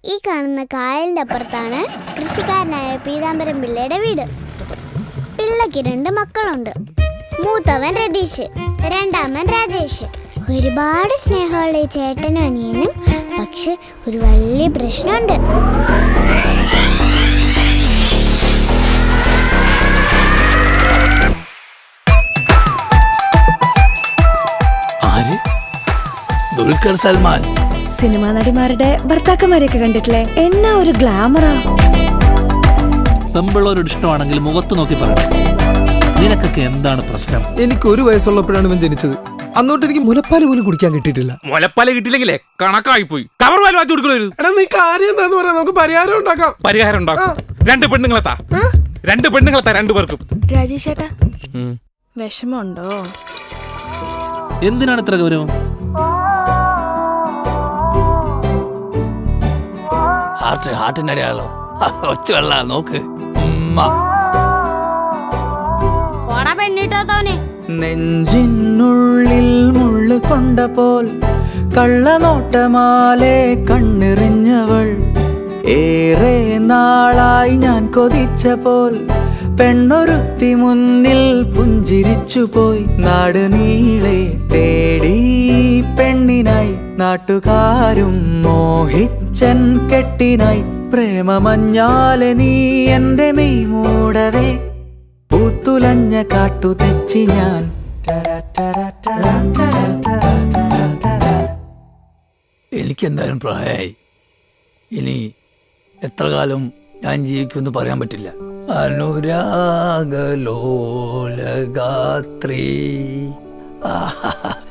ഈ കാണുന്ന കായലിന്റെ അപ്പുറത്താണ് കൃഷിക്കാരനായ പീതാംബരം പിള്ളയുടെ വീട് പിള്ളയ്ക്ക് രണ്ട് മക്കളുണ്ട് മൂത്തവൻ രതീഷ് രണ്ടാമൻ രാജേഷ് ഒരുപാട് സ്നേഹമുള്ള ഈ ചേട്ടനും അനിയനും പക്ഷെ ഒരു വലിയ പ്രശ്നമുണ്ട് ആര് ദുൽഖർ സൽമാൻ സിനിമാ നടിമാരുടെ ഭർത്താക്കന്മാരെയൊക്കെ കണ്ടിട്ടില്ലേ എന്നാ ഒരു ഗ്ലാമറാ പെമ്പിള്ളവരോട് ഇഷ്ടമാണെങ്കിൽ മുഖത്ത് നോക്കി പറയണം നിനക്കൊക്കെ എന്താണ് പ്രശ്നം എനിക്ക് ഒരു വയസ്സുള്ളപ്പോഴാണ് ഇവൻ ജനിച്ചത് അന്നോട്ട് എനിക്ക് മുലപ്പാല് പോലും കുടിക്കാൻ കിട്ടിയിട്ടില്ല മുലപ്പാല കിട്ടിയില്ലെങ്കിലേ കണക്കായി പോയി കവർ പാല് മാറ്റി കൊടുക്കണ എടാ നീ കാര്യം എന്താന്ന് പറയാം നമുക്ക് പരിഹാരം ഉണ്ടാക്കാം പരിഹാരം ഉണ്ടാക്കും രണ്ട് പെണ്ണുങ്ങളെത്താ രണ്ട് പെണ്ണുങ്ങളെത്താ രണ്ടു പേർക്കും രാജേഷ് ചേട്ടാ വിഷമമുണ്ടോ എന്തിനാണ് ഇത്ര ഗൗരവം ഹാർട്ട് ഹാർട്ടിന്റെ അടയാളോ ഒച്ച വെള്ള നോക്ക് ഉമ്മ പോടാ പെണ്ണിട്ടാത്തോനെ നെഞ്ചിനുള്ളിൽ മുള്ളു കൊണ്ട പോൽ കള്ളനോട്ടമാലെ കണ്ണെറിഞ്ഞവൾ ഏറെ നാളായി ഞാൻ കൊതിച്ച പോൽ പെണ്ണൊരുത്തി മുന്നിൽ പുഞ്ചിരിച്ചു പോയി നാട് നീളെ തേടി പെണ്ണിനായി നാട്ടുകാരും മോഹിച്ചൻ കെട്ടിനായി പ്രേമമഞ്ഞാലെ നീ എന്റെ മെയ് മൂടവേ പൂത്തുലഞ്ഞ കാട്ടു തെച്ചി ഞാൻ എനിക്കെന്തായാലും പ്രായമായി ഇനി എത്ര കാലം ഞാൻ ജീവിക്കുമെന്ന് പറയാൻ പറ്റില്ല അനുരാഗലോലഗാത്രി ആഹാ